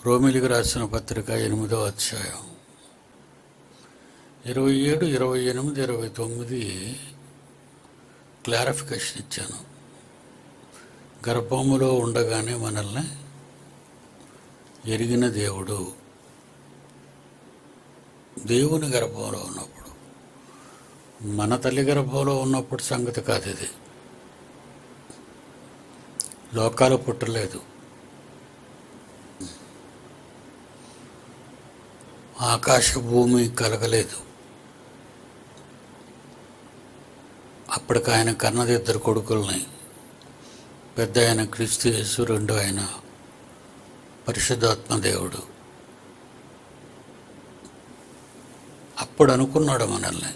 రోమిలికి రాసిన పత్రిక ఎనిమిదో అధ్యాయం ఇరవై ఏడు ఇరవై ఎనిమిది ఇరవై తొమ్మిది క్లారిఫికేషన్ ఇచ్చాను గర్భములో ఉండగానే మనల్ని ఎరిగిన దేవుడు దేవుని గర్భంలో ఉన్నప్పుడు మన తల్లి గర్భంలో ఉన్నప్పుడు సంగతి కాదు ఇది లోకాలు పుట్టలేదు ఆకాశ భూమి కలగలేదు అప్పటికి ఆయన కన్నది ఇద్దరు కొడుకుల్ని పెద్ద ఆయన క్రీస్తు యేసు రెండు ఆయన పరిశుద్ధాత్మ దేవుడు అప్పుడు అనుకున్నాడు మనల్ని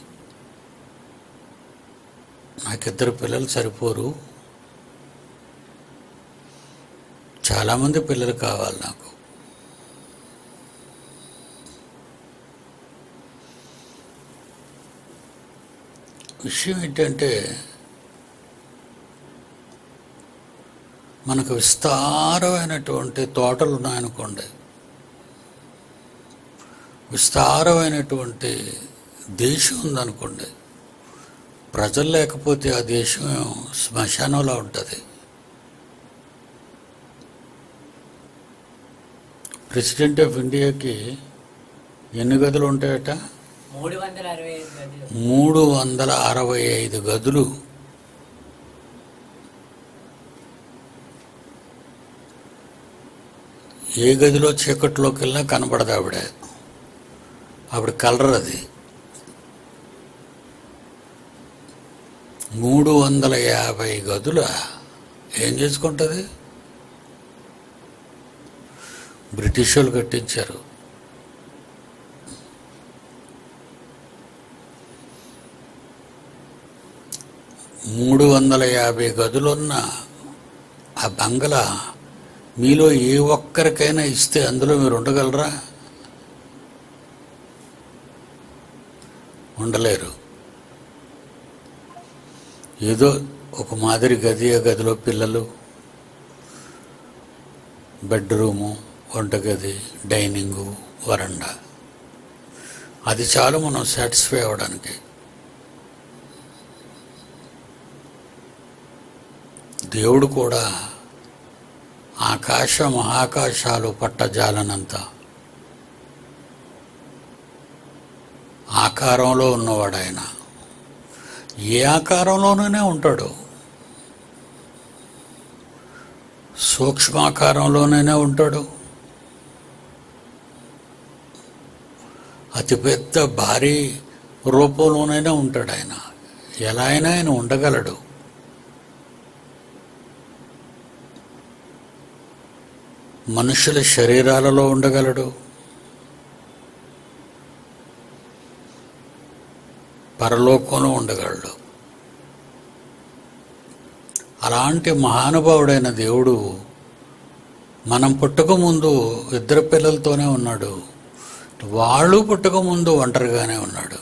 నాకిద్దరు పిల్లలు సరిపోరు చాలామంది పిల్లలు కావాలి నాకు విషయం ఏంటంటే మనకు విస్తారమైనటువంటి తోటలు ఉన్నాయనుకోండి విస్తారమైనటువంటి దేశం ఉందనుకోండి ప్రజలు లేకపోతే ఆ దేశం శ్మశానంలో ఉంటుంది ప్రెసిడెంట్ ఆఫ్ ఇండియాకి ఎన్ని గదులు ఉంటాయట మూడు వందల అరవై ఐదు గదులు మూడు వందల అరవై ఐదు గదులు ఏ గదిలో చీకట్లోకి వెళ్ళినా కనపడదు ఆవిడ ఆవిడ కలర్ అది మూడు వందల యాభై గదుల ఏం చేసుకుంటుంది బ్రిటిష్ వాళ్ళు కట్టించారు మూడు వందల యాభై గదులున్న ఆ బంగళా మీలో ఏ ఒక్కరికైనా ఇస్తే అందులో మీరు ఉండగలరా ఉండలేరు ఏదో ఒక మాదిరి గది ఆ గదిలో పిల్లలు బెడ్రూము వంటగది డైనింగు వరండా అది చాలు మనం సాటిస్ఫై అవ్వడానికి దేవుడు కూడా ఆకాశ మహాకాశాలు పట్టజాలనంత ఆకారంలో ఉన్నవాడు ఆయన ఏ ఆకారంలోనూనే ఉంటాడు సూక్ష్మాకారంలోనైనా ఉంటాడు అతిపెద్ద భారీ రూపంలోనైనా ఉంటాడు ఆయన ఎలా అయినా ఆయన ఉండగలడు మనుషుల శరీరాలలో ఉండగలడు పరలోకంలో ఉండగలడు అలాంటి మహానుభావుడైన దేవుడు మనం పుట్టక ముందు ఇద్దరు పిల్లలతోనే ఉన్నాడు వాళ్ళు పుట్టక ముందు ఒంటరిగానే ఉన్నాడు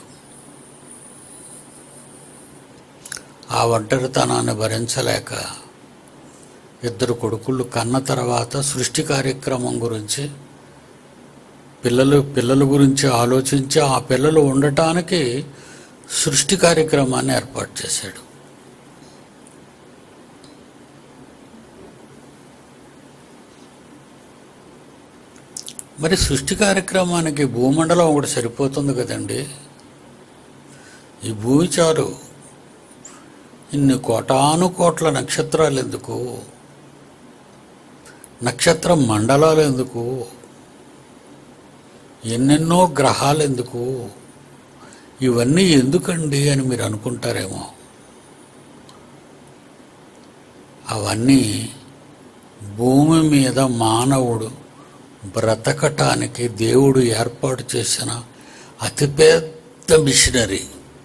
ఆ ఒంటరితనాన్ని భరించలేక ఇద్దరు కొడుకులు కన్న తర్వాత సృష్టి కార్యక్రమం గురించి పిల్లలు పిల్లల గురించి ఆలోచించి ఆ పిల్లలు ఉండటానికి సృష్టి కార్యక్రమాన్ని ఏర్పాటు చేశాడు మరి సృష్టి కార్యక్రమానికి భూమండలం ఒకటి సరిపోతుంది కదండి ఈ భూమి చాలు ఇన్ని కోటాను కోట్ల నక్షత్రాలు ఎందుకు నక్షత్ర మండలాలు ఎందుకు ఎన్నెన్నో గ్రహాలు ఎందుకు ఇవన్నీ ఎందుకండి అని మీరు అనుకుంటారేమో అవన్నీ భూమి మీద మానవుడు బ్రతకటానికి దేవుడు ఏర్పాటు చేసిన అతిపెద్ద మిషనరీ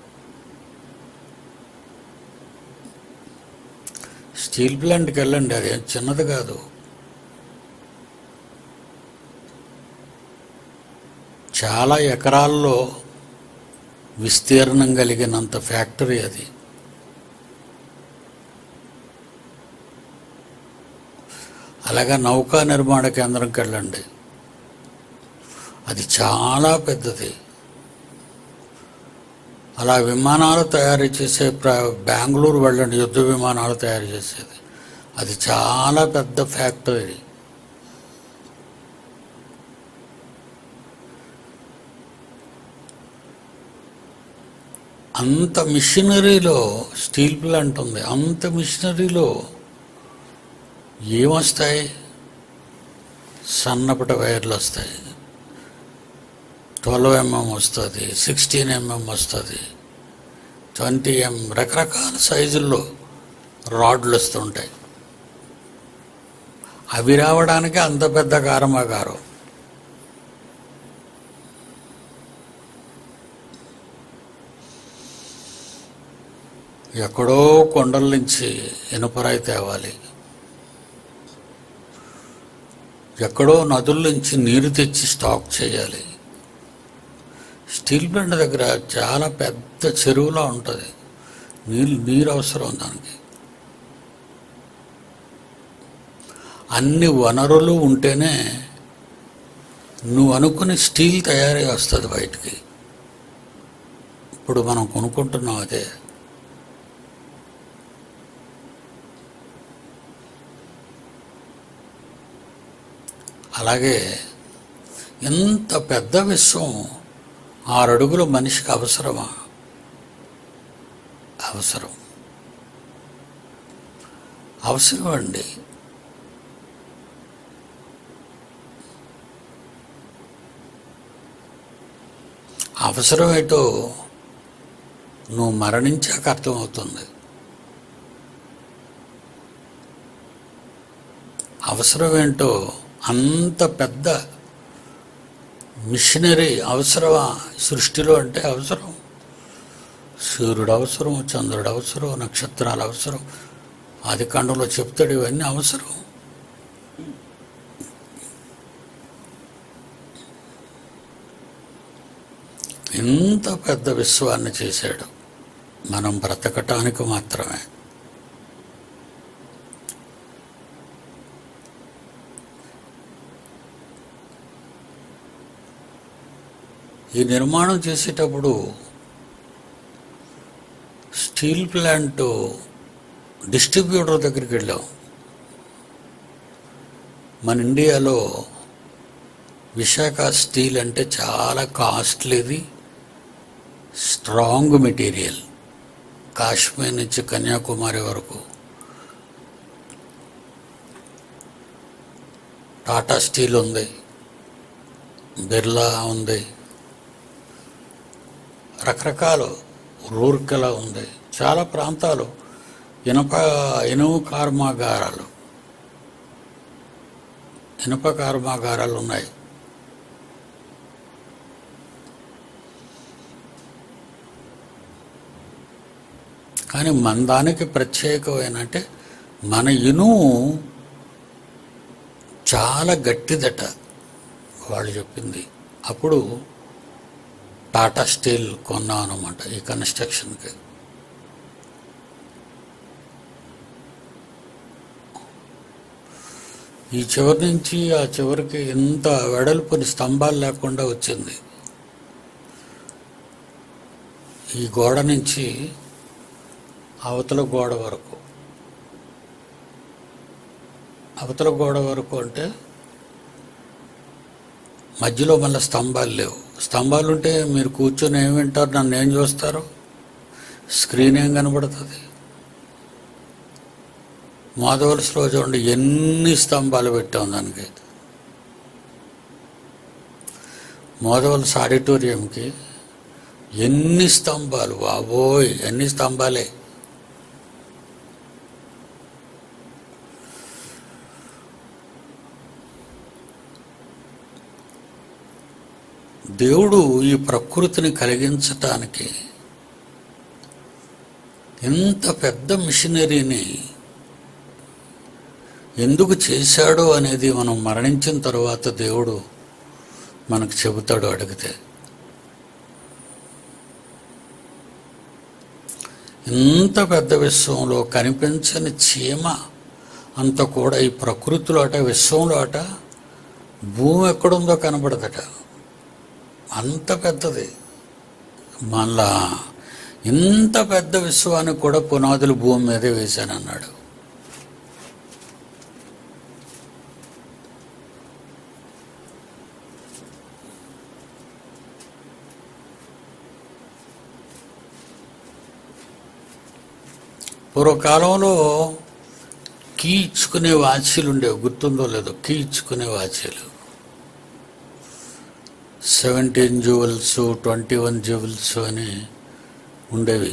స్టీల్ ప్లాంట్కి వెళ్ళండి అదేం చిన్నది కాదు చాలా ఎకరాల్లో విస్తీర్ణం కలిగినంత ఫ్యాక్టరీ అది అలాగే నౌకా నిర్మాణ కేంద్రంకి వెళ్ళండి అది చాలా పెద్దది అలా విమానాలు తయారు చేసే ప్ర బెంగళూరు వెళ్ళండి యుద్ధ విమానాలు తయారు చేసేది అది చాలా పెద్ద ఫ్యాక్టరీ అంత మిషనరీలో స్టీల్ ప్లాంట్ ఉంది అంత మిషనరీలో ఏమొస్తాయి సన్నపటి వైర్లు వస్తాయి ట్వెల్వ్ ఎంఎం వస్తుంది సిక్స్టీన్ ఎంఎం వస్తుంది ట్వంటీ ఎం రకరకాల సైజుల్లో రాడ్లు వస్తుంటాయి అవి రావడానికి అంత పెద్ద కారమాగారం ఎక్కడో కొండల నుంచి ఇనుపరాయి తేవాలి ఎక్కడో నదుల నుంచి నీరు తెచ్చి స్టాక్ చేయాలి స్టీల్ ప్లాంట్ దగ్గర చాలా పెద్ద చెరువులా ఉంటుంది నీళ్ళు నీరు అవసరం దానికి అన్ని వనరులు ఉంటేనే నువ్వు అనుకునే స్టీల్ తయారై వస్తుంది బయటికి ఇప్పుడు మనం కొనుక్కుంటున్నాం అదే అలాగే ఇంత పెద్ద విశ్వం ఆరు అడుగుల మనిషికి అవసరమా అవసరం అవసరం అండి అవసరం ఏంటో నువ్వు మరణించాక అర్థమవుతుంది అవసరం ఏంటో అంత పెద్ద మిషనరీ అవసరమా సృష్టిలో అంటే అవసరం సూర్యుడు అవసరం చంద్రుడు అవసరం నక్షత్రాలు అవసరం ఆది కాండంలో చెప్తాడు ఇవన్నీ అవసరం ఇంత పెద్ద విశ్వాన్ని చేశాడు మనం బ్రతకటానికి మాత్రమే ఈ నిర్మాణం చేసేటప్పుడు స్టీల్ ప్లాంట్ డిస్ట్రిబ్యూటర్ దగ్గరికి వెళ్ళాం మన ఇండియాలో విశాఖ స్టీల్ అంటే చాలా కాస్ట్లీది స్ట్రాంగ్ మెటీరియల్ కాశ్మీర్ నుంచి కన్యాకుమారి వరకు టాటా స్టీల్ ఉంది బిర్లా ఉంది రకరకాలు రూర్కెలా ఉంది చాలా ప్రాంతాలు ఇనప ఇనుము కర్మాగారాలు ఇనుప కర్మాగారాలు ఉన్నాయి కానీ మన దానికి ప్రత్యేకమైన అంటే మన ఇనుము చాలా గట్టిదట వాళ్ళు చెప్పింది అప్పుడు టాటా స్టీల్ కొన్నాం అనమాట ఈ కన్స్ట్రక్షన్కి ఈ చివరి నుంచి ఆ చివరికి ఇంత వెడల్పుని స్తంభాలు లేకుండా వచ్చింది ఈ గోడ నుంచి అవతల గోడ వరకు అవతల గోడ వరకు అంటే మధ్యలో మళ్ళీ స్తంభాలు లేవు స్తంభాలు ఉంటే మీరు కూర్చొని ఏం వింటారు నన్ను ఏం చూస్తారు స్క్రీన్ ఏం కనబడుతుంది మాధవలసలో చూడండి ఎన్ని స్తంభాలు పెట్టాం దానికి మోదవలస ఆడిటోరియంకి ఎన్ని స్తంభాలు బాబోయ్ ఎన్ని స్తంభాలే దేవుడు ఈ ప్రకృతిని కలిగించటానికి ఇంత పెద్ద మిషనరీని ఎందుకు చేశాడో అనేది మనం మరణించిన తర్వాత దేవుడు మనకు చెబుతాడు అడిగితే ఇంత పెద్ద విశ్వంలో కనిపించని చీమ అంత కూడా ఈ ప్రకృతిలో అట విశ్వంలో అట భూమి ఎక్కడుందో కనబడదట అంత పెద్దది మళ్ళా ఇంత పెద్ద విశ్వానికి కూడా పునాదులు భూమి మీదే వేశానన్నాడు పూర్వకాలంలో కీ ఇచ్చుకునే వాచీలు ఉండేవి గుర్తుందో లేదో కీ ఇచ్చుకునే వాచీలు seventeen jewels twenty one jewels అని ఉండేవి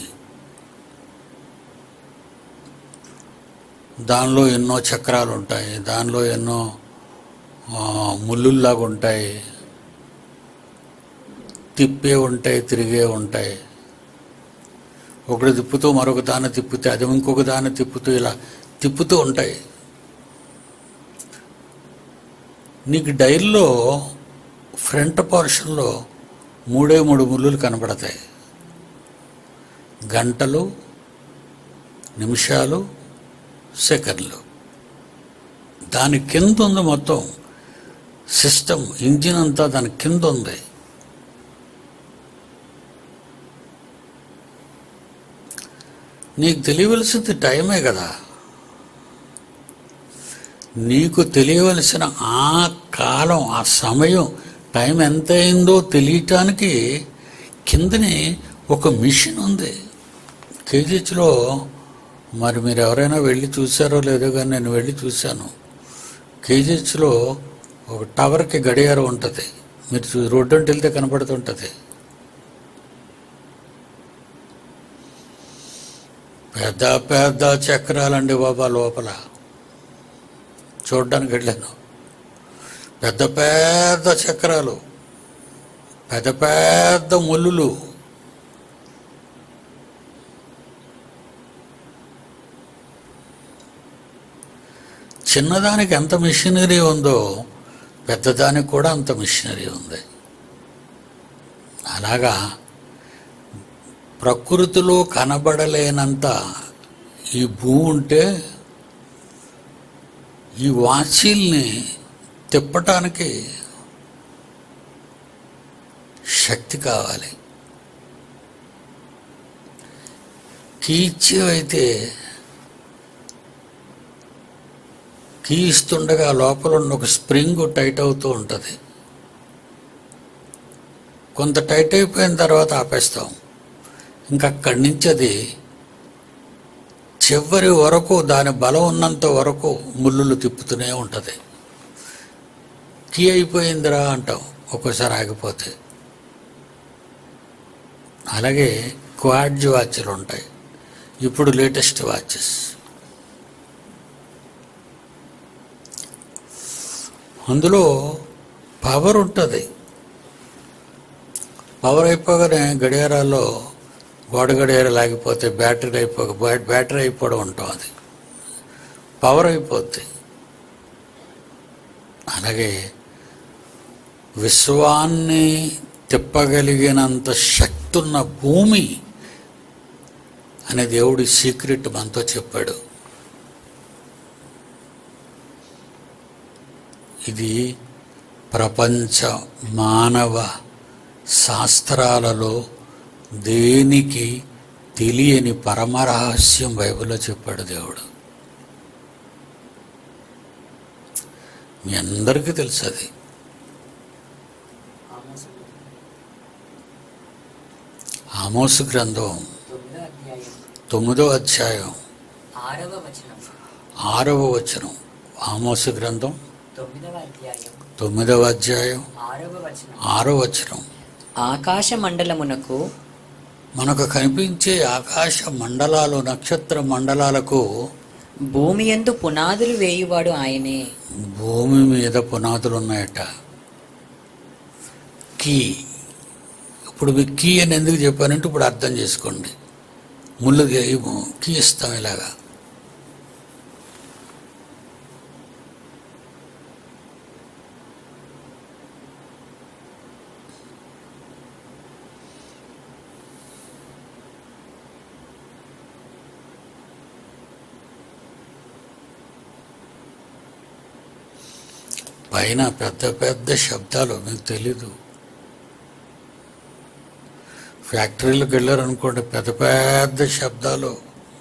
దానిలో ఎన్నో చక్రాలు ఉంటాయి దానిలో ఎన్నో ఆ, ముళ్ళుల్లాగా ఉంటాయి తిప్పే ఉంటాయి తిరిగే ఉంటాయి ఒకటి తిప్పుతూ మరొక దాన్ని తిప్పితే అది ఇంకొక దాన్ని తిప్పుతూ ఇలా తిప్పుతూ ఉంటాయి నీకు డైల్లో ఫ్రంట్ పోర్షన్లో మూడే మూడు ముళ్ళులు కనబడతాయి గంటలు నిమిషాలు సెకండ్లు దాని కింద ఉంది మొత్తం సిస్టమ్ ఇంజిన్ అంతా దాని కింద ఉంది నీకు తెలియవలసింది టైమే కదా నీకు తెలియవలసిన ఆ కాలం ఆ సమయం టైం ఎంత అయిందో తెలియటానికి కిందని ఒక మిషన్ ఉంది కేజీహెచ్లో మరి మీరు ఎవరైనా వెళ్ళి చూసారో లేదో కానీ నేను వెళ్ళి చూశాను కేజీహెచ్లో ఒక టవర్కి గడియారం ఉంటుంది మీరు చూ రోడ్డు అంటే వెళ్తే కనపడుతుంటుంది పెద్ద పెద్ద చక్రాలండి బాబా లోపల చూడడానికి వెళ్ళాను పెద్ద పెద్ద చక్రాలు పెద్ద పెద్ద ముళ్ళులు చిన్నదానికి ఎంత మిషనరీ ఉందో పెద్దదానికి కూడా అంత మిషనరీ ఉంది అలాగా ప్రకృతిలో కనబడలేనంత ఈ భూమి ఉంటే ఈ వాచీల్ని తిప్పటానికి శక్తి కావాలి కీచేవైతే కీ ఇస్తుండగా లోపల ఉన్న ఒక స్ప్రింగ్ టైట్ అవుతూ ఉంటుంది కొంత టైట్ అయిపోయిన తర్వాత ఆపేస్తాం ఇంకా అక్కడి నుంచి అది చివరి వరకు దాని బలం ఉన్నంత వరకు ముళ్ళులు తిప్పుతూనే ఉంటుంది కీ అయిపోయిందిరా అంటాం ఒక్కోసారి ఆగిపోతే అలాగే క్వాడ్జ్ వాచ్లు ఉంటాయి ఇప్పుడు లేటెస్ట్ వాచెస్ అందులో పవర్ ఉంటుంది పవర్ అయిపోగానే గడియారాల్లో గోడ గడియారాలు ఆగిపోతే బ్యాటరీ అయిపోక బ్యా- బ్యాటరీ అయిపోవడం ఉంటాం అది పవర్ అయిపోద్ది అలాగే విశ్వాన్ని తిప్పగలిగినంత శక్తి ఉన్న భూమి అనే దేవుడి సీక్రెట్ మనతో చెప్పాడు ఇది ప్రపంచ మానవ శాస్త్రాలలో దేనికి తెలియని పరమరహస్యం బైబిల్లో చెప్పాడు దేవుడు మీ అందరికీ తెలుసు అది ఆమోసు ఆమోసు గ్రంథం తొమ్మిదో అధ్యాయం తొమ్మిదో అధ్యాయం ఆరవ వచనం ఆరవ వచనం ఆమోసు గ్రంథం తొమ్మిదవ అధ్యాయం తొమ్మిదవ అధ్యాయం ఆరవ వచనం ఆరో వచనం ఆకాశ మండలమునకు మనకు కనిపించే ఆకాశ మండలాలు నక్షత్ర మండలాలకు భూమి ఎందు పునాదులు వేయువాడు ఆయనే భూమి మీద పునాదులు ఉన్నాయట కీ ఇప్పుడు మీకు కీ అని ఎందుకు చెప్పానంటే ఇప్పుడు అర్థం చేసుకోండి ముళ్ళు కీ ఇస్తాం ఇలాగా పైన పెద్ద పెద్ద శబ్దాలు మీకు తెలీదు ఫ్యాక్టరీలకు వెళ్ళారనుకోండి పెద్ద పెద్ద శబ్దాలు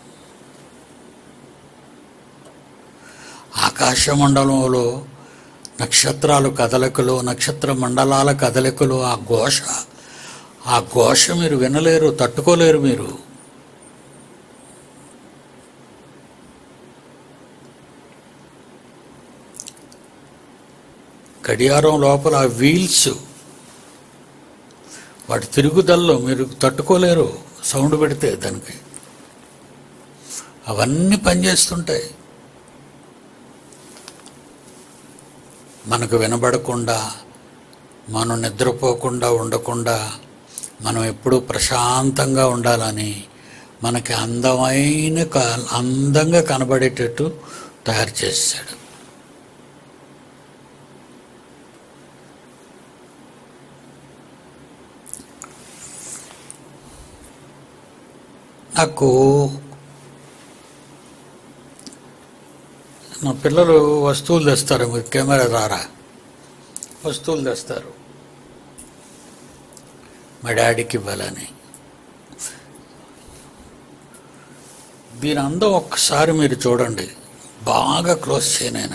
ఆకాశ మండలంలో నక్షత్రాలు కదలికలు నక్షత్ర మండలాల కదలికలు ఆ ఘోష ఆ ఘోష మీరు వినలేరు తట్టుకోలేరు మీరు గడియారం లోపల ఆ వీల్స్ వాటి తిరుగుదల్లో మీరు తట్టుకోలేరు సౌండ్ పెడితే దానికి అవన్నీ పనిచేస్తుంటాయి మనకు వినబడకుండా మనం నిద్రపోకుండా ఉండకుండా మనం ఎప్పుడూ ప్రశాంతంగా ఉండాలని మనకి అందమైన క- అందంగా కనబడేటట్టు తయారు చేశాడు నాకు నా పిల్లలు వస్తువులు తెస్తారు మీరు కెమెరా ద్వారా వస్తువులు తెస్తారు మా డాడీకి ఇవ్వాలని దీని అందం ఒక్కసారి మీరు చూడండి బాగా క్లోజ్ చేయనైనా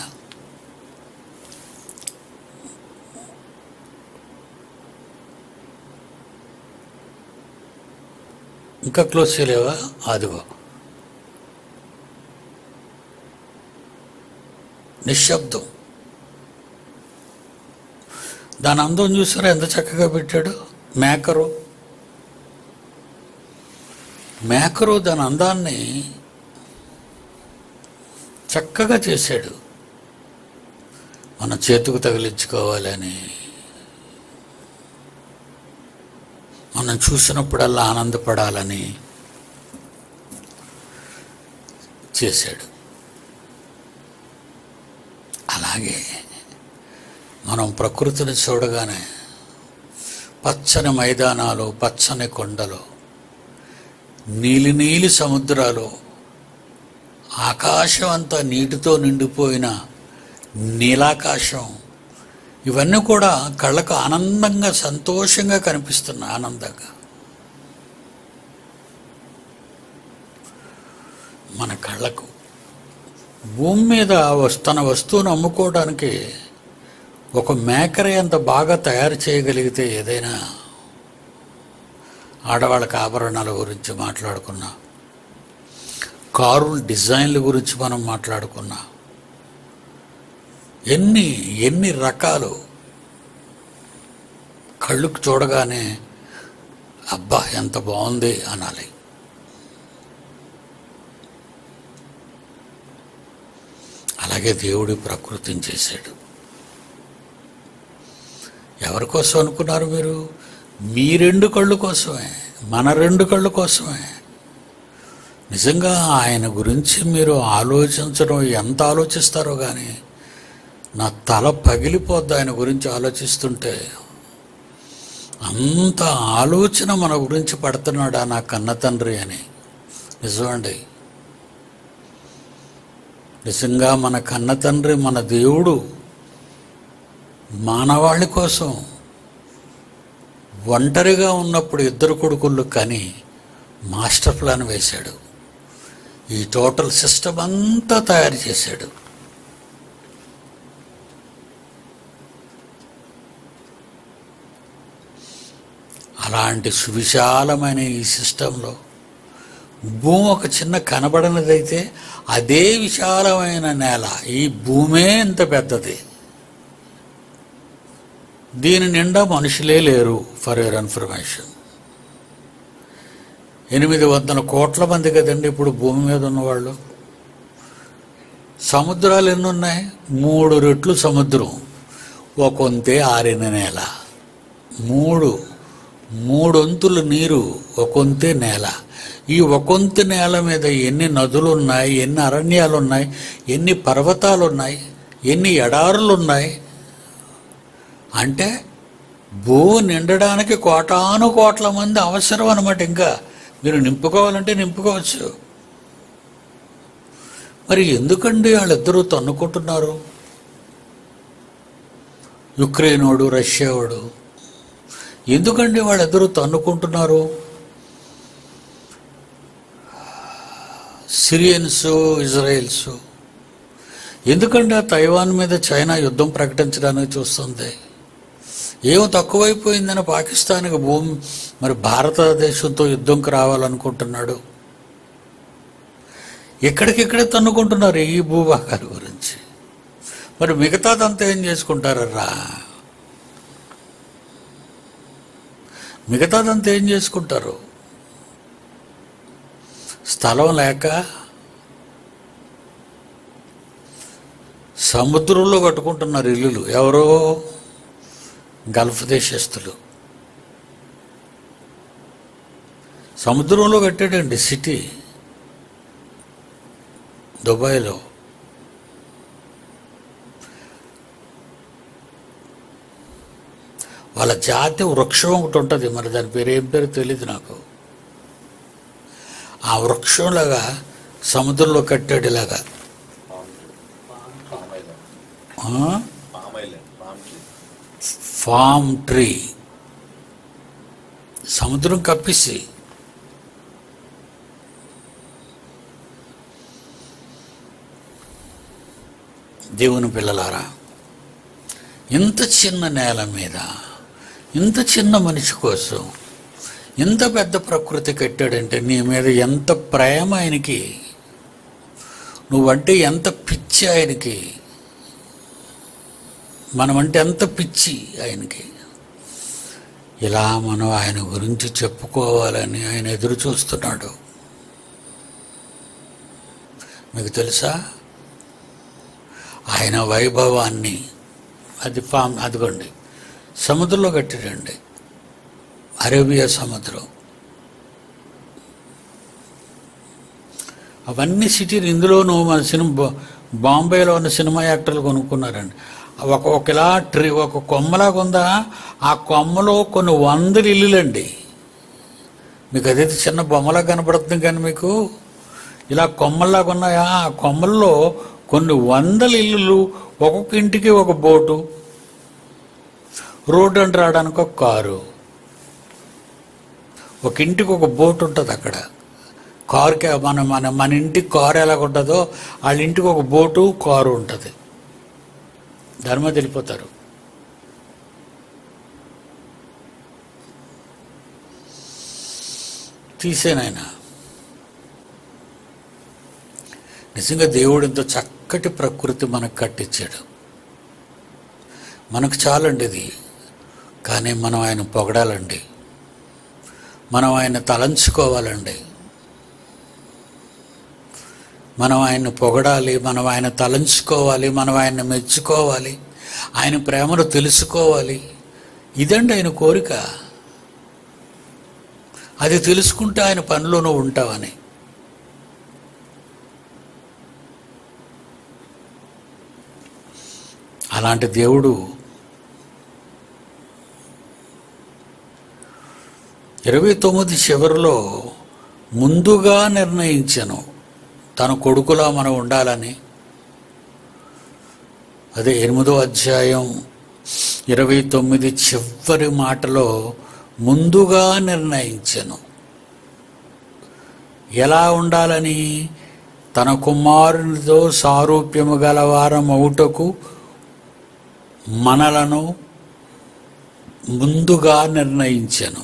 ఇంకా క్లోజ్ చేయలేవా అదిగో నిశ్శబ్దం దాని అందం చూసారా ఎంత చక్కగా పెట్టాడు మేకరు మేకరు దాని అందాన్ని చక్కగా చేశాడు మన చేతుకు తగిలించుకోవాలని మనం చూసినప్పుడల్లా ఆనందపడాలని చేశాడు అలాగే మనం ప్రకృతిని చూడగానే పచ్చని మైదానాలు పచ్చని కొండలు నీలి నీలి సముద్రాలు ఆకాశం అంతా నీటితో నిండిపోయిన నీలాకాశం ఇవన్నీ కూడా కళ్ళకు ఆనందంగా సంతోషంగా కనిపిస్తున్నాయి ఆనందంగా మన కళ్ళకు భూమి మీద వస్- తన వస్తువును అమ్ముకోవడానికి ఒక మేకరే అంత బాగా తయారు చేయగలిగితే ఏదైనా ఆడవాళ్ళకి ఆభరణాల గురించి మాట్లాడుకున్నా కారుల డిజైన్ల గురించి మనం మాట్లాడుకున్నా ఎన్ని ఎన్ని రకాలు కళ్ళుకు చూడగానే అబ్బా ఎంత బాగుంది అనాలి అలాగే దేవుడు ప్రకృతిని చేశాడు ఎవరి కోసం అనుకున్నారు మీరు మీ రెండు కళ్ళు కోసమే మన రెండు కళ్ళు కోసమే నిజంగా ఆయన గురించి మీరు ఆలోచించడం ఎంత ఆలోచిస్తారో కానీ నా తల పగిలిపోద్ది ఆయన గురించి ఆలోచిస్తుంటే అంత ఆలోచన మన గురించి పడుతున్నాడా నా కన్న తండ్రి అని నిజమండి నిజంగా మన కన్న తండ్రి మన దేవుడు మానవాళి కోసం ఒంటరిగా ఉన్నప్పుడు ఇద్దరు కొడుకుళ్ళు కని మాస్టర్ ప్లాన్ వేశాడు ఈ టోటల్ సిస్టమ్ అంతా తయారు చేశాడు అలాంటి సువిశాలమైన ఈ సిస్టంలో భూమి ఒక చిన్న కనబడనిదైతే అదే విశాలమైన నేల ఈ భూమే ఎంత పెద్దది దీని నిండా మనుషులే లేరు ఫర్ యువర్ ఇన్ఫర్మేషన్ ఎనిమిది వందల కోట్ల మంది కదండి ఇప్పుడు భూమి మీద ఉన్నవాళ్ళు సముద్రాలు ఎన్ని ఉన్నాయి మూడు రెట్లు సముద్రం ఒకంతే ఆరిన నేల మూడు మూడొంతుల నీరు ఒకంతే నేల ఈ ఒకంతి నేల మీద ఎన్ని నదులు ఉన్నాయి ఎన్ని అరణ్యాలు ఉన్నాయి ఎన్ని పర్వతాలు ఉన్నాయి ఎన్ని ఎడారులు ఉన్నాయి అంటే భూ నిండడానికి కోటాను కోట్ల మంది అవసరం అనమాట ఇంకా మీరు నింపుకోవాలంటే నింపుకోవచ్చు మరి ఎందుకండి వాళ్ళిద్దరూ తన్నుకుంటున్నారు యుక్రెయినోడు రష్యావాడు ఎందుకండి వాళ్ళిద్దరూ తన్నుకుంటున్నారు సిరియన్స్ ఇజ్రాయెల్స్ ఎందుకంటే ఆ తైవాన్ మీద చైనా యుద్ధం ప్రకటించడానికి చూస్తుంది ఏమో తక్కువైపోయిందని పాకిస్తాన్కి భూమి మరి భారతదేశంతో యుద్ధంకి రావాలనుకుంటున్నాడు ఎక్కడికెక్కడే తన్నుకుంటున్నారు ఈ భూభాగాల గురించి మరి మిగతాదంతా ఏం చేసుకుంటారరా మిగతాదంతా ఏం చేసుకుంటారు స్థలం లేక సముద్రంలో కట్టుకుంటున్నారు ఇల్లులు ఎవరో గల్ఫ్ దేశస్తులు సముద్రంలో కట్టాడండి సిటీ దుబాయ్లో వాళ్ళ జాతి వృక్షం ఒకటి ఉంటుంది మరి దాని పేరు ఏం పేరు తెలియదు నాకు ఆ వృక్షంలాగా సముద్రంలో కట్టాడు ఇలాగా ఆ? ఫామ్ ట్రీ సముద్రం కప్పిసి దేవుని పిల్లలారా ఇంత చిన్న నేల మీద ఇంత చిన్న మనిషి కోసం ఇంత పెద్ద ప్రకృతి కట్టాడంటే నీ మీద ఎంత ప్రేమ ఆయనకి నువ్వంటే ఎంత పిచ్చి ఆయనకి మనమంటే ఎంత పిచ్చి ఆయనకి ఇలా మనం ఆయన గురించి చెప్పుకోవాలని ఆయన ఎదురు చూస్తున్నాడు మీకు తెలుసా ఆయన వైభవాన్ని అది ఫామ్ అదిగోండి సముద్రంలో కట్టాడండి అరేబియా సముద్రం అవన్నీ సిటీలు ఇందులోనూ మన సినిమా బా- బాంబేలో ఉన్న సినిమా యాక్టర్లు కొనుక్కున్నారండి ఒక ఒక ఇలా ట్రీ ఒక కొమ్మలాగా ఉందా ఆ కొమ్మలో కొన్ని వందల ఇల్లులండి మీకు అదైతే చిన్న బొమ్మలా కనపడుతుంది కానీ మీకు ఇలా కొమ్మల్లాగా ఉన్నాయా ఆ కొమ్మల్లో కొన్ని వందల ఇల్లులు ఒక్కొక్క ఇంటికి ఒక బోటు రోడ్డు అంటే రావడానికి ఒక కారు ఒక ఇంటికి ఒక బోట్ ఉంటుంది అక్కడ కారుకి మన మన మన ఇంటికి కారు ఎలాగ ఉంటుందో వాళ్ళ ఇంటికి ఒక బోటు కారు ఉంటుంది దాని మీద వెళ్ళిపోతారు తీసేనాయన నిజంగా దేవుడు ఇంత చక్కటి ప్రకృతి మనకు కట్టించాడు మనకు చాలండి ఇది కానీ మనం ఆయన పొగడాలండి మనం ఆయన తలంచుకోవాలండి మనం ఆయన్ని పొగడాలి మనం ఆయన తలంచుకోవాలి మనం ఆయన్ని మెచ్చుకోవాలి ఆయన ప్రేమను తెలుసుకోవాలి ఇదండి ఆయన కోరిక అది తెలుసుకుంటే ఆయన పనిలో నువ్వు ఉంటావని అలాంటి దేవుడు ఇరవై తొమ్మిది చివరిలో ముందుగా నిర్ణయించను తన కొడుకులా మనం ఉండాలని అదే ఎనిమిదో అధ్యాయం ఇరవై తొమ్మిది చివరి మాటలో ముందుగా నిర్ణయించను ఎలా ఉండాలని తన కుమారునితో సారూప్యము గలవారం అవుటకు మనలను ముందుగా నిర్ణయించను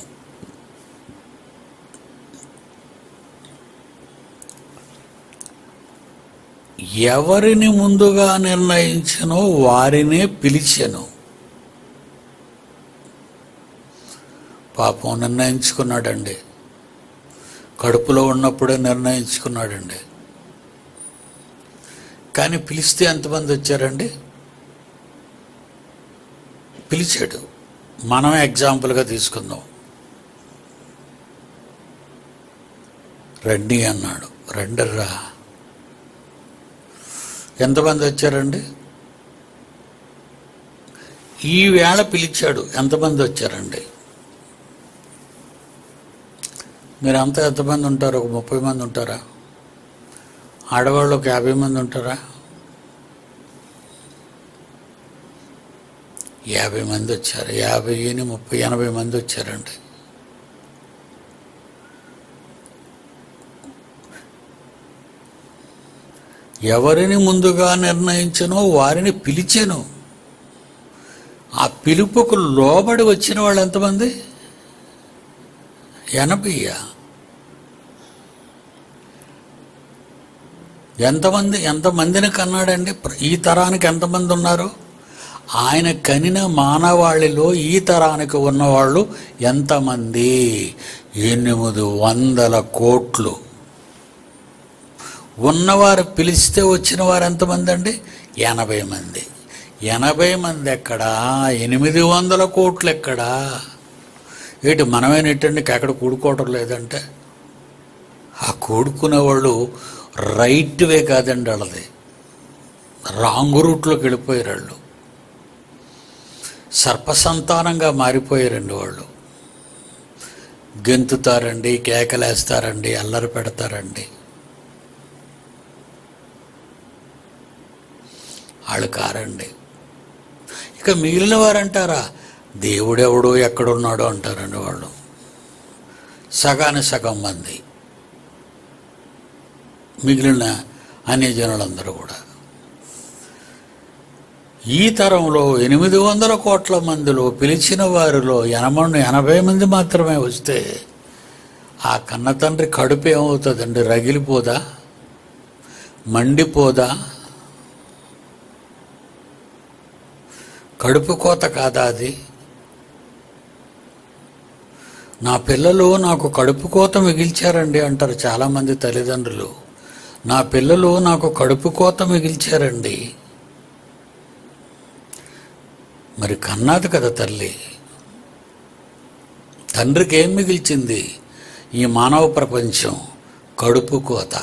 ఎవరిని ముందుగా నిర్ణయించనో వారినే పిలిచెను పాపం నిర్ణయించుకున్నాడండి కడుపులో ఉన్నప్పుడే నిర్ణయించుకున్నాడండి కానీ పిలిస్తే ఎంతమంది వచ్చారండి పిలిచాడు మనమే ఎగ్జాంపుల్గా తీసుకుందాం రండి అన్నాడు రండర్రా ఎంతమంది వచ్చారండి ఈ వేళ పిలిచాడు ఎంతమంది వచ్చారండి మీరంతా ఎంతమంది ఉంటారు ఒక ముప్పై మంది ఉంటారా ఆడవాళ్ళు ఒక యాభై మంది ఉంటారా యాభై మంది వచ్చారు యాభై ముప్పై ఎనభై మంది వచ్చారండి ఎవరిని ముందుగా నిర్ణయించనో వారిని పిలిచాను ఆ పిలుపుకు లోబడి వచ్చిన వాళ్ళు ఎంతమంది ఎనభయ్య ఎంతమంది ఎంతమందిని కన్నాడండి ప్ర- ఈ తరానికి ఎంతమంది ఉన్నారు ఆయన కనిన మానవాళిలో ఈ తరానికి ఉన్నవాళ్ళు ఎంతమంది ఎనిమిది వందల కోట్లు ఉన్నవారు పిలిస్తే వచ్చిన వారు ఎంతమంది అండి ఎనభై మంది ఎనభై మంది ఎక్కడా ఎనిమిది వందల కోట్లు ఎక్కడా ఏంటి మనమే నెట్టండి ఎక్కడ కూడుకోవటం లేదంటే ఆ కూడుకునే వాళ్ళు రైట్ వే కాదండి వాళ్ళది రాంగ్ రూట్లోకి వెళ్ళిపోయారు వాళ్ళు సర్పసంతానంగా మారిపోయారండి వాళ్ళు గెంతుతారండి కేకలేస్తారండి అల్లరి పెడతారండి వాళ్ళు కారండి ఇక మిగిలిన వారు అంటారా దేవుడెవడో ఎక్కడున్నాడో అంటారండి వాళ్ళు సగాని సగం మంది మిగిలిన అన్య జనులందరూ కూడా ఈ తరంలో ఎనిమిది వందల కోట్ల మందిలో పిలిచిన వారిలో ఎనభై ఎనభై మంది మాత్రమే వస్తే ఆ కన్న తండ్రి కడుపు ఏమవుతుందండి రగిలిపోదా మండిపోదా కడుపు కోత కాదా అది నా పిల్లలు నాకు కడుపు కోత మిగిల్చారండి అంటారు చాలామంది తల్లిదండ్రులు నా పిల్లలు నాకు కడుపు కోత మిగిల్చారండి మరి కన్నాది కదా తల్లి తండ్రికి ఏం మిగిల్చింది ఈ మానవ ప్రపంచం కడుపు కోత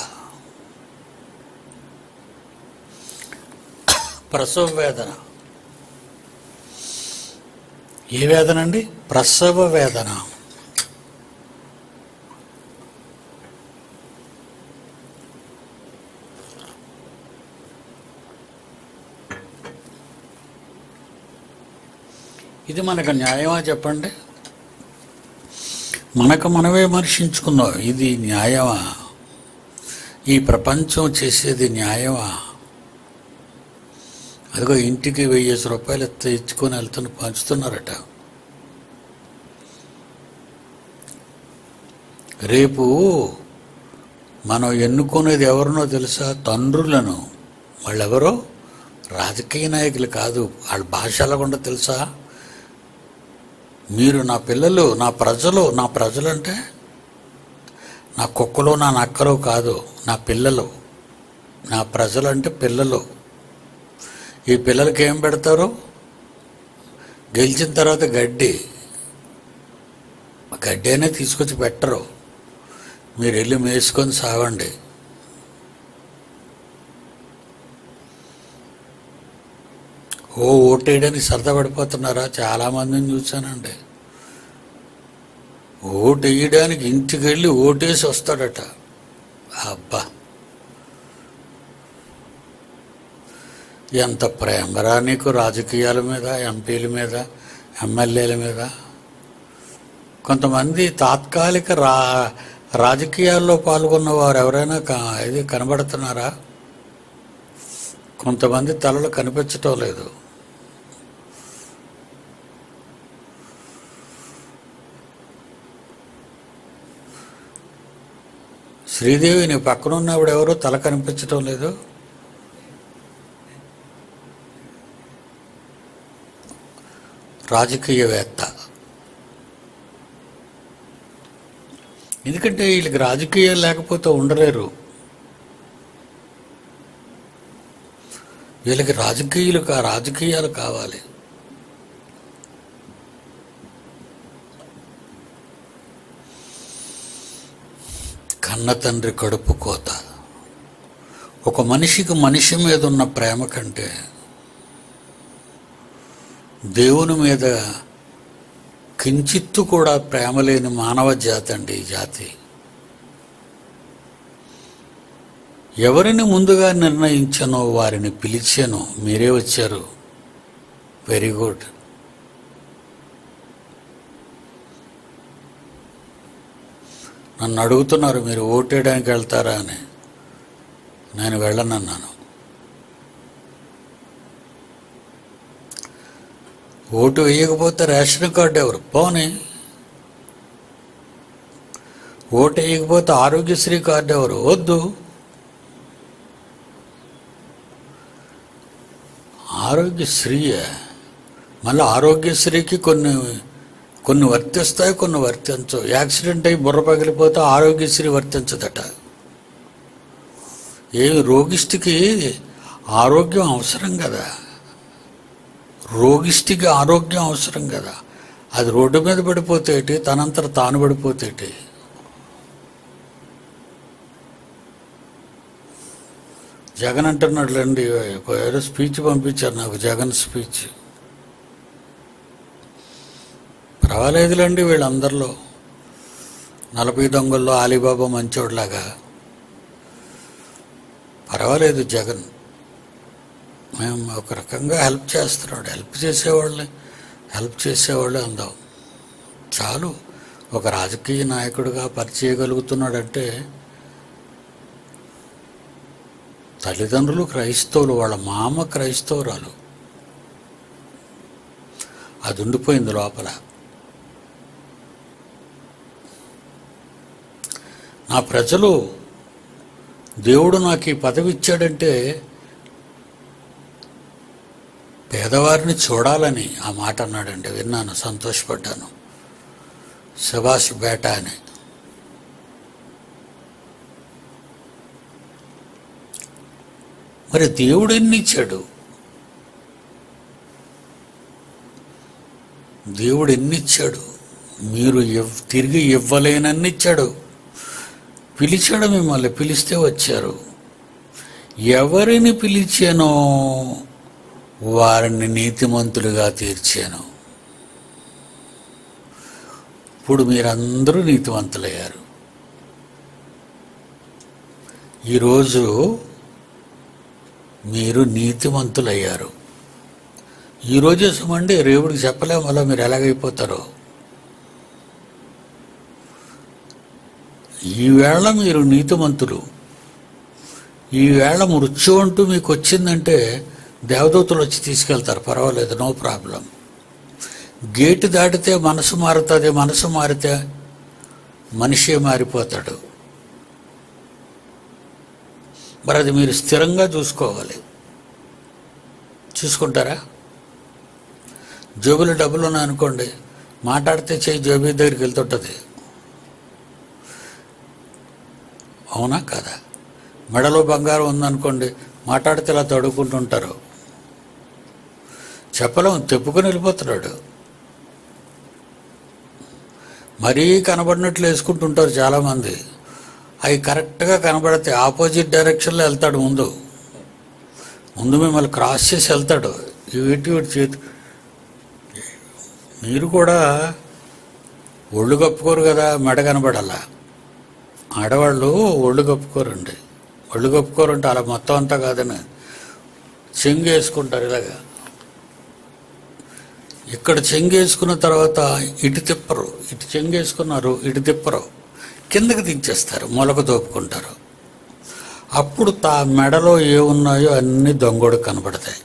ప్రసవ వేదన ఏ వేదన అండి ప్రసవ వేదన ఇది మనకు న్యాయమా చెప్పండి మనకు మనమే విమర్శించుకుందాం ఇది న్యాయమా ఈ ప్రపంచం చేసేది న్యాయమా అదిగో ఇంటికి వెయ్యేసి రూపాయలు ఎత్త ఇచ్చుకొని వెళ్తున్న పంచుతున్నారట రేపు మనం ఎన్నుకునేది ఎవరినో తెలుసా తండ్రులను వాళ్ళెవరో రాజకీయ నాయకులు కాదు వాళ్ళ భాష ఎలాగుండో తెలుసా మీరు నా పిల్లలు నా ప్రజలు నా ప్రజలు అంటే నా కుక్కలు నా నక్కలు కాదు నా పిల్లలు నా ప్రజలు అంటే పిల్లలు ఈ పిల్లలకి ఏం పెడతారు గెలిచిన తర్వాత గడ్డి గడ్డి అయినా తీసుకొచ్చి పెట్టరు మీరు వెళ్ళి మేసుకొని సావండి ఓ ఓటేయడానికి సరదా పడిపోతున్నారా చాలామందిని చూశానండి ఓటు వేయడానికి ఇంటికి వెళ్ళి ఓటేసి వస్తాడట అబ్బా ఎంత ప్రేమరా నీకు రాజకీయాల మీద ఎంపీల మీద ఎమ్మెల్యేల మీద కొంతమంది తాత్కాలిక రా రాజకీయాల్లో పాల్గొన్న వారు ఎవరైనా క- ఇది కనబడుతున్నారా కొంతమంది తలలు కనిపించటం లేదు శ్రీదేవి నీ పక్కన ఉన్నప్పుడు ఎవరు తల కనిపించటం లేదు రాజకీయవేత్త ఎందుకంటే వీళ్ళకి రాజకీయం లేకపోతే ఉండలేరు వీళ్ళకి రాజకీయాలు కా రాజకీయాలు కావాలి కన్న తండ్రి కడుపు కోత ఒక మనిషికి మనిషి మీద ఉన్న ప్రేమ కంటే దేవుని మీద కించిత్తు కూడా ప్రేమ లేని మానవ జాతి అండి ఈ జాతి ఎవరిని ముందుగా నిర్ణయించనో వారిని పిలిచాను మీరే వచ్చారు వెరీ గుడ్ నన్ను అడుగుతున్నారు మీరు ఓటేయడానికి వెళ్తారా అని నేను వెళ్ళనన్నాను ఓటు వేయకపోతే రేషన్ కార్డు ఎవరు పోనీ ఓటు వేయకపోతే ఆరోగ్యశ్రీ కార్డు ఎవరు వద్దు ఆరోగ్యశ్రీయే మళ్ళీ ఆరోగ్యశ్రీకి కొన్ని కొన్ని వర్తిస్తాయి కొన్ని వర్తించవు యాక్సిడెంట్ అయి బుర్ర పగిలిపోతే ఆరోగ్యశ్రీ వర్తించదట ఏ రోగిష్టికి ఆరోగ్యం అవసరం కదా రోగిష్టికి ఆరోగ్యం అవసరం కదా అది రోడ్డు మీద పడిపోతేటి తనంతట తాను పడిపోతేటి జగన్ అంటున్నాడులేండి ఏదో స్పీచ్ పంపించారు నాకు జగన్ స్పీచ్ పర్వాలేదులేండి వీళ్ళందరిలో నలభై దొంగల్లో అలీబాబా మంచోడ్లాగా పర్వాలేదు జగన్ మేము ఒక రకంగా హెల్ప్ చేస్తున్నాడు హెల్ప్ చేసేవాళ్ళని హెల్ప్ చేసేవాళ్ళే అందాం చాలు ఒక రాజకీయ నాయకుడిగా పరిచయగలుగుతున్నాడంటే తల్లిదండ్రులు క్రైస్తవులు వాళ్ళ మామ క్రైస్తవురాలు అది ఉండిపోయింది లోపల నా ప్రజలు దేవుడు నాకు ఈ పదవి ఇచ్చాడంటే పేదవారిని చూడాలని ఆ మాట అన్నాడండి విన్నాను సంతోషపడ్డాను సుభాష్ బేటా అని మరి దేవుడు ఎన్ని ఇచ్చాడు దేవుడు ఎన్ని ఇచ్చాడు మీరు ఇవ్ తిరిగి ఇవ్వలేనన్ని ఇచ్చాడు పిలిచాడు మిమ్మల్ని పిలిస్తే వచ్చారు ఎవరిని పిలిచానో వారిని నీతిమంతులుగా తీర్చాను ఇప్పుడు మీరందరూ నీతివంతులయ్యారు ఈరోజు మీరు నీతిమంతులయ్యారు ఈరోజే సుమండి రేవుడికి చెప్పలేము అలా మీరు ఎలాగైపోతారో ఈవేళ మీరు నీతిమంతులు ఈవేళ మృత్యు అంటూ మీకు వచ్చిందంటే దేవదూతలు వచ్చి తీసుకెళ్తారు పర్వాలేదు నో ప్రాబ్లం గేటు దాటితే మనసు మారుతుంది మనసు మారితే మనిషే మారిపోతాడు మరి అది మీరు స్థిరంగా చూసుకోవాలి చూసుకుంటారా జోబులో డబ్బులు ఉన్నాయనుకోండి మాట్లాడితే చేయి జోబీ దగ్గరికి వెళ్తుంటుంది అవునా కదా మెడలో బంగారం ఉందనుకోండి మాట్లాడితే ఇలా తడుకుంటుంటారు చెప్పలేం తెప్పుకొని వెళ్ళిపోతున్నాడు మరీ కనబడినట్లు వేసుకుంటుంటారు చాలామంది అవి కరెక్ట్గా కనబడితే ఆపోజిట్ డైరెక్షన్లో వెళ్తాడు ముందు ముందు మిమ్మల్ని క్రాస్ చేసి వెళ్తాడు వీటి వీటి చేతి మీరు కూడా ఒళ్ళు కప్పుకోరు కదా మెడ కనబడాలా ఆడవాళ్ళు ఒళ్ళు కప్పుకోరండి ఒళ్ళు కప్పుకోరంటే అలా మొత్తం అంతా కాదని చెంగు వేసుకుంటారు ఇలాగా ఇక్కడ చెంగు వేసుకున్న తర్వాత ఇటు తిప్పరు ఇటు చెంగు వేసుకున్నారు ఇటు తిప్పరు కిందకి దించేస్తారు మొలక దోపుకుంటారు అప్పుడు తా మెడలో ఏమున్నాయో అన్నీ దొంగోడు కనబడతాయి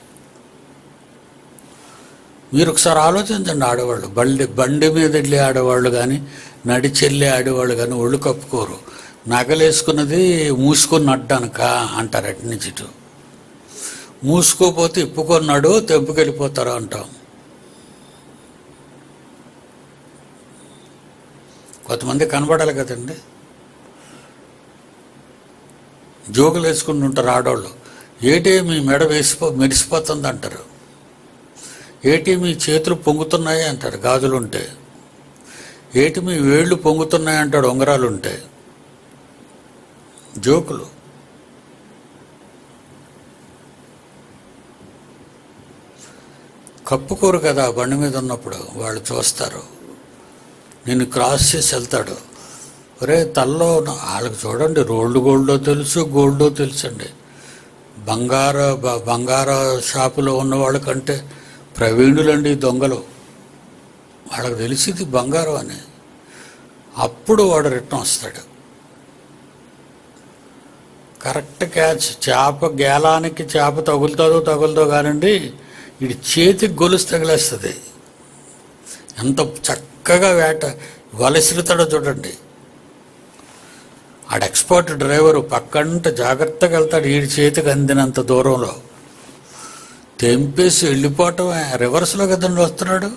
మీరు ఒకసారి ఆలోచించండి ఆడవాళ్ళు బండి బండి మీద వెళ్ళే ఆడవాళ్ళు కానీ నడిచెళ్ళే ఆడవాళ్ళు కానీ ఒళ్ళు కప్పుకోరు నగలేసుకున్నది మూసుకొని అడ్డానుక అంటారు అటు నుంచి ఇటు మూసుకోపోతే ఇప్పుకొన్నాడు తెంపుకెళ్ళిపోతారు అంటాం కొంతమంది కనబడాలి కదండి జోకులు వేసుకుంటుంటారు ఆడవాళ్ళు ఏటి మీ మెడ వేసిపో మెరిసిపోతుంది అంటారు ఏటి మీ చేతులు పొంగుతున్నాయి అంటారు గాజులు ఉంటే ఏటి మీ వేళ్ళు పొంగుతున్నాయి అంటాడు ఉంగరాలు ఉంటే జోకులు కప్పుకోరు కదా బండి మీద ఉన్నప్పుడు వాళ్ళు చూస్తారు నిన్ను క్రాస్ చేసి వెళ్తాడు ఒరే తల్లో ఉన్న- వాళ్ళకి చూడండి రోల్డ్ గోల్డో తెలుసు గోల్డో తెలుసండి బంగార బ- బంగార షాపులో ఉన్న వాళ్ళకంటే ప్రవీణులండి ఈ దొంగలు వాళ్ళకి తెలిసింది బంగారం అని అప్పుడు వాడు రిటర్న్ వస్తాడు కరెక్ట్ క్యాచ్ చేప గేలానికి చేప తగులుతుందో తగులుతో కానండి ఇది చేతికి గొలుసు తగిలేస్తుంది ఎంత చక్కగా వేట వలసిరుతాడో చూడండి ఆడ ఎక్స్పర్ట్ డ్రైవరు పక్కంట జాగ్రత్తగా వెళ్తాడు వీడి చేతికి అందినంత దూరంలో తెంపేసి వెళ్ళిపోవటం రివర్స్లో కదండి వస్తున్నాడు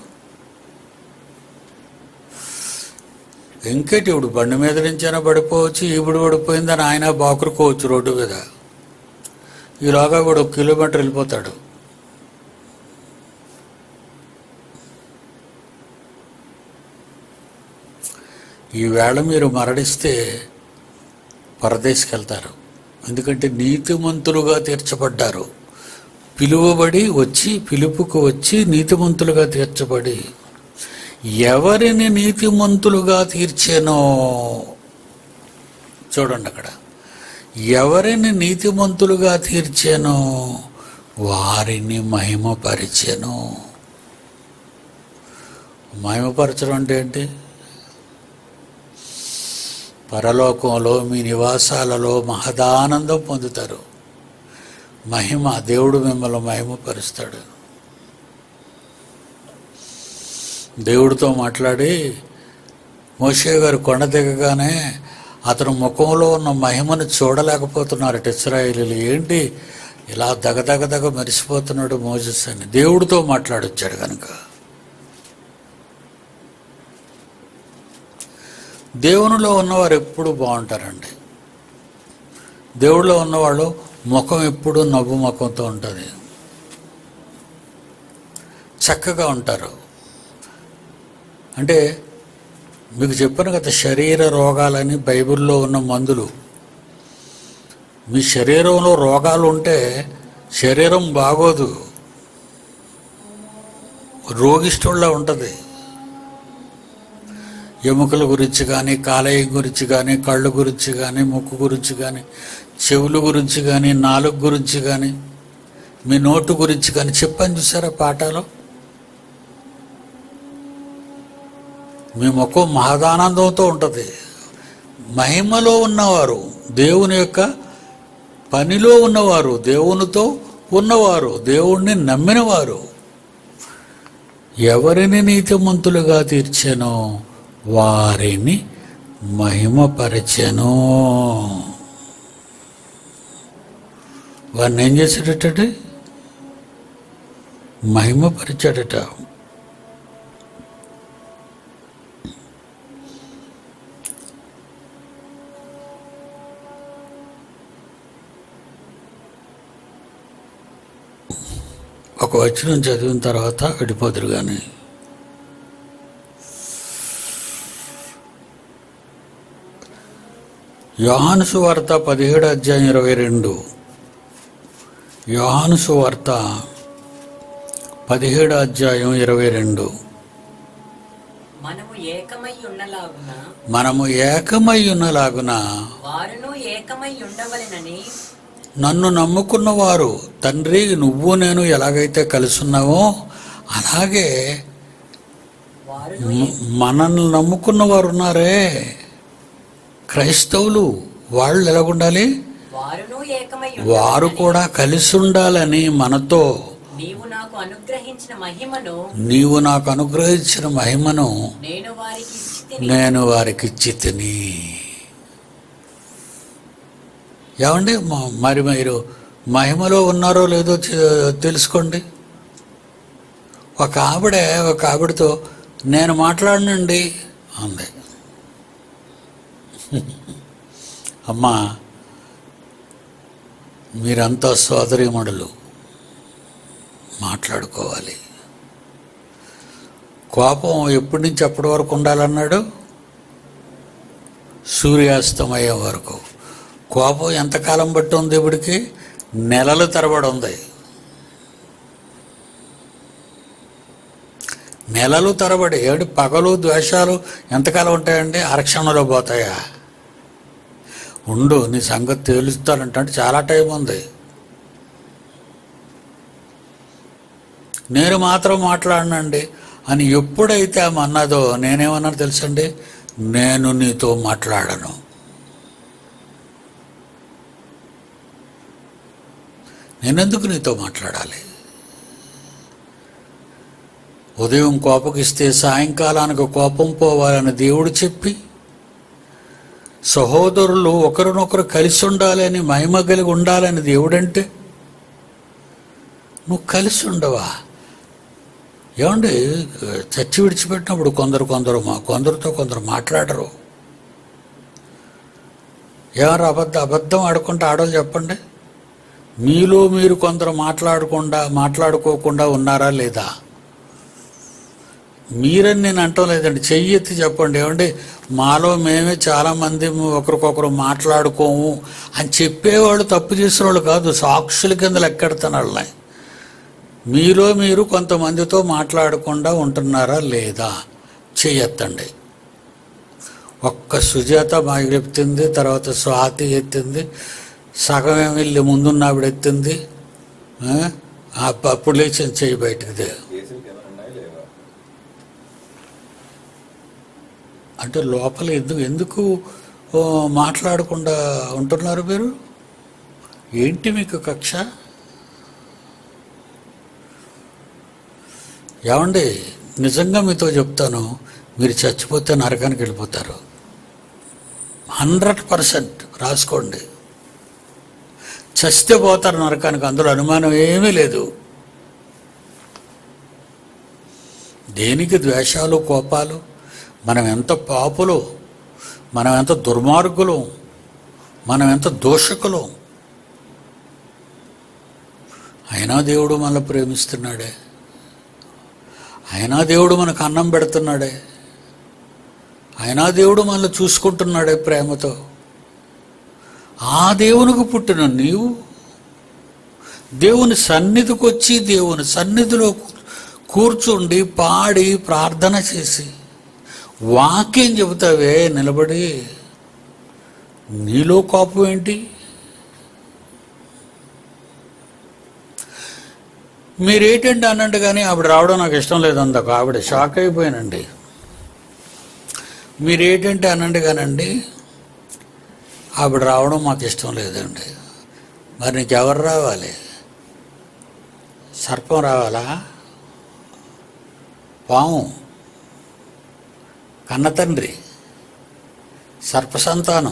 ఇంకేటి ఇప్పుడు బండి మీద నుంచైనా పడిపోవచ్చు ఈవిడు పడిపోయిందని ఆయన బాకురుకోవచ్చు రోడ్డు మీద ఈలోగా కూడా ఒక కిలోమీటర్ వెళ్ళిపోతాడు ఈవేళ మీరు మరణిస్తే పరదేశికి వెళ్తారు ఎందుకంటే నీతిమంతులుగా తీర్చబడ్డారు పిలువబడి వచ్చి పిలుపుకు వచ్చి నీతిమంతులుగా తీర్చబడి ఎవరిని నీతిమంతులుగా తీర్చానో చూడండి అక్కడ ఎవరిని నీతిమంతులుగా తీర్చానో వారిని మహిమపరిచాను మహిమపరచడం అంటే ఏంటి పరలోకంలో మీ నివాసాలలో మహదానందం పొందుతారు మహిమ దేవుడు మిమ్మల్ని మహిమపరుస్తాడు దేవుడితో మాట్లాడి మోషే గారు కొండ దిగగానే అతను ముఖంలో ఉన్న మహిమను చూడలేకపోతున్నారు ఇస్రాయేలీలు ఏంటి ఇలా దగదగ దగ మెరిసిపోతున్నాడు మోజెస్ అని దేవుడితో మాట్లాడొచ్చాడు కనుక దేవునిలో ఉన్నవారు ఎప్పుడు బాగుంటారండి దేవుడిలో ఉన్నవాళ్ళు ముఖం ఎప్పుడు నవ్వు ముఖంతో ఉంటుంది చక్కగా ఉంటారు అంటే మీకు చెప్పాను కదా శరీర రోగాలని బైబిల్లో ఉన్న మందులు మీ శరీరంలో రోగాలు ఉంటే శరీరం బాగోదు రోగిష్ఠుల్లా ఉంటుంది ఎముకల గురించి కానీ కాలేయం గురించి కానీ కళ్ళు గురించి కానీ ముక్కు గురించి కానీ చెవుల గురించి కానీ నాలుగు గురించి కానీ మీ నోటు గురించి కానీ చెప్పని చూసారా పాఠాలు మీ ముఖం మహదానందంతో ఉంటుంది మహిమలో ఉన్నవారు దేవుని యొక్క పనిలో ఉన్నవారు దేవునితో ఉన్నవారు దేవుణ్ణి నమ్మినవారు ఎవరిని నీతిమంతులుగా తీర్చానో వారిని మహిమపరచెను వారిని ఏం చేశాడట మహిమపరిచాడట ఒక వచనం చదివిన తర్వాత వెళ్ళిపోదురు కానీ యోహాను సువార్త పదిహేడు అధ్యాయం ఇరవై రెండు యోహాను సువార్త పదిహేడు అధ్యాయం ఇరవై రెండు మనము ఏకమై ఉన్నలాగున మనము ఏకమై ఉన్నలాగున వారును ఏకమై ఉండవలెనని నన్ను నమ్ముకున్న వారు తండ్రి నువ్వు నేను ఎలాగైతే కలుసున్నావో అలాగే వారును మ- మనల్ని నమ్ముకున్న వారు ఉన్నారే క్రైస్తవులు వాళ్ళు ఎలాగుండాలి వారును ఏకమై వారు ఉండవలెనని కూడా కలిసి ఉండాలని మనతో నీవు నాకు అనుగ్రహించిన మహిమను నీవు నాకు అనుగ్రహించిన మహిమను నేను వారికి ఇచ్చితిని నేను వారికి ఇచ్చి తిని ఏమండి మ- మరి మీరు మహిమలో ఉన్నారో లేదో చె- తెలుసుకోండి ఒక ఆవిడ ఒక ఆవిడతో నేను మాట్లాడనండి అంది అమ్మా మీరంతా సోదరిమణులు మాట్లాడుకోవాలి కోపం ఎప్పటి నుంచి ఎప్పటి వరకు ఉండాలన్నాడు సూర్యాస్తమయ్యే వరకు కోపం ఎంతకాలం బట్టి ఉంది ఇప్పటికి నెలల తరబడి ఉంది నెలలు తరబడి ఏడు పగలు ద్వేషాలు ఎంతకాలం ఉంటాయండి అరక్షణలో పోతాయా ఉండు నీ సంగతి తేలుస్తానంటే చాలా టైం ఉంది నేను మాత్రం మాట్లాడనండి అని ఎప్పుడైతే ఆమె అన్నదో నేనేమన్నాను తెలుసండి నేను నీతో మాట్లాడను నేనెందుకు నీతో మాట్లాడాలి ఉదయం కోపగిస్తే సాయంకాలానికి కోపం పోవాలని దేవుడు చెప్పి సహోదరులు ఒకరినొకరు కలిసి ఉండాలని మహిమ కలిగి ఉండాలని దేవుడంటే నువ్వు కలిసి ఉండవా ఏమండి చచ్చి విడిచిపెట్టినప్పుడు కొందరు కొందరు మా కొందరితో కొందరు మాట్లాడరు ఎవరు అబద్ధ అబద్ధం ఆడుకుంటే ఆడోళ్ళు చెప్పండి మీలో మీరు కొందరు మాట్లాడకుండా మాట్లాడుకోకుండా ఉన్నారా లేదా మీరని నేను అంటం లేదండి చెయ్యి ఎత్తి చెప్పండి ఏమండి మాలో మేమే చాలామంది ఒకరికొకరు మాట్లాడుకోము అని చెప్పేవాళ్ళు తప్పు చేసిన వాళ్ళు కాదు సాక్షుల కింద లెక్కెడతాను మీలో మీరు కొంతమందితో మాట్లాడకుండా ఉంటున్నారా లేదా చెయ్యెత్తండి ఒక్క సుజాత మాకు ఎత్తింది తర్వాత స్వాతి ఎత్తింది సగం ఏమి వెళ్ళి ముందున్న ఆవిడ ఎత్తింది ఆ? అప్ప- అప్పుడు లేచి చెయ్యి బయటకు దే కేసులు కింద ఉన్నాయి లేవా అంటే లోపల ఎందుకు ఎందుకు ఓ, మాట్లాడకుండా ఉంటున్నారు మీరు ఏంటి మీకు కక్ష ఏమండి నిజంగా మీతో చెప్తాను మీరు చచ్చిపోతే నరకానికి వెళ్ళిపోతారు హండ్రెడ్ పర్సెంట్ రాసుకోండి చస్తే పోతారు నరకానికి అందులో అనుమానం ఏమీ లేదు దేనికి ద్వేషాలు కోపాలు మనం ఎంత పాపులు మనం ఎంత దుర్మార్గులు మనం ఎంత దోషకులు అయినా దేవుడు మనల్ని ప్రేమిస్తున్నాడే అయినా దేవుడు మనకు అన్నం పెడుతున్నాడే అయినా దేవుడు మనల్ని చూసుకుంటున్నాడే ప్రేమతో ఆ దేవునికి పుట్టిన నీవు దేవుని సన్నిధికి వచ్చి దేవుని సన్నిధిలో కూర్చుండి పాడి ప్రార్థన చేసి వాక్యం చెబుతావే నిలబడి నీలో కోపం ఏంటి మీరేంటండి అన్నట్టు కానీ ఆవిడ రావడం నాకు ఇష్టం లేదు అందకు ఆవిడ షాక్ అయిపోయానండి మీరేంటంటే అనండి కానండి ఆవిడ రావడం మాకు ఇష్టం లేదండి మరి నీకెవరు రావాలి సర్పం రావాలా పాము కన్నతండ్రి సర్పసంతానం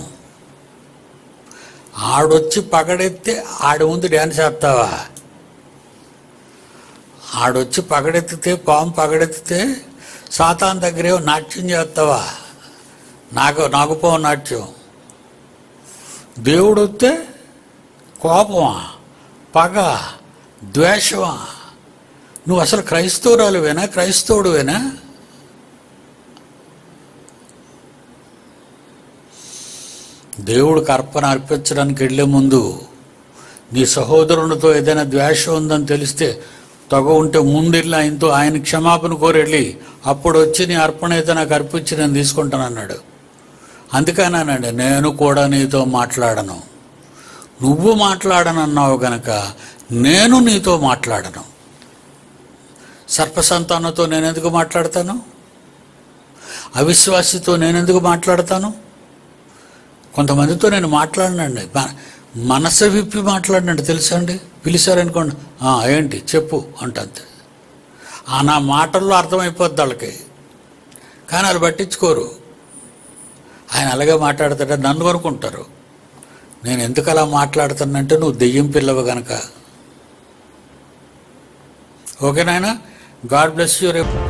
ఆడొచ్చి పగడెత్తే ఆడి ముందు డ్యాన్స్ చేస్తావా ఆడొచ్చి పగడెత్తితే పాము పగడెత్తితే సాతాన్ దగ్గరే నాట్యం చేస్తావా నాకు నాకు పాము నాట్యం దేవుడు వస్తే కోపమా పగ ద్వేషమా నువ్వు అసలు క్రైస్తవురాలువేనా క్రైస్తవుడువేనా దేవుడికి అర్పణ అర్పించడానికి వెళ్ళే ముందు నీ సహోదరునితో ఏదైనా ద్వేషం ఉందని తెలిస్తే తగ ఉంటే ముందెళ్ళి ఆయనతో ఆయన క్షమాపణ కోరెళ్ళి అప్పుడు వచ్చి నీ అర్పణ అయితే నాకు అర్పించి నేను తీసుకుంటానన్నాడు అందుకనానండి నేను కూడా నీతో మాట్లాడను నువ్వు మాట్లాడనన్నావు గనక నేను నీతో మాట్లాడను సర్పసంతానంతో నేను ఎందుకు మాట్లాడతాను అవిశ్వాసితో నేను ఎందుకు మాట్లాడతాను కొంతమందితో నేను మాట్లాడినండి మ- మనసు విప్పి మాట్లాడినండి తెలుసా అండి పిలిచారనుకోండి "ఆ, ఏంటి చెప్పు అంటంతే ఆ నా మాటల్లో అర్థమైపోద్ది వాళ్ళకి కానీ వాళ్ళు పట్టించుకోరు ఆయన అలాగే మాట్లాడతాడే నన్ను కొనుక్కుంటారు నేను ఎందుకు అలా మాట్లాడుతానంటే నువ్వు దెయ్యం పిల్లవు గనక ఓకేనాయనా గాడ్ బ్లెస్ యూ రేపు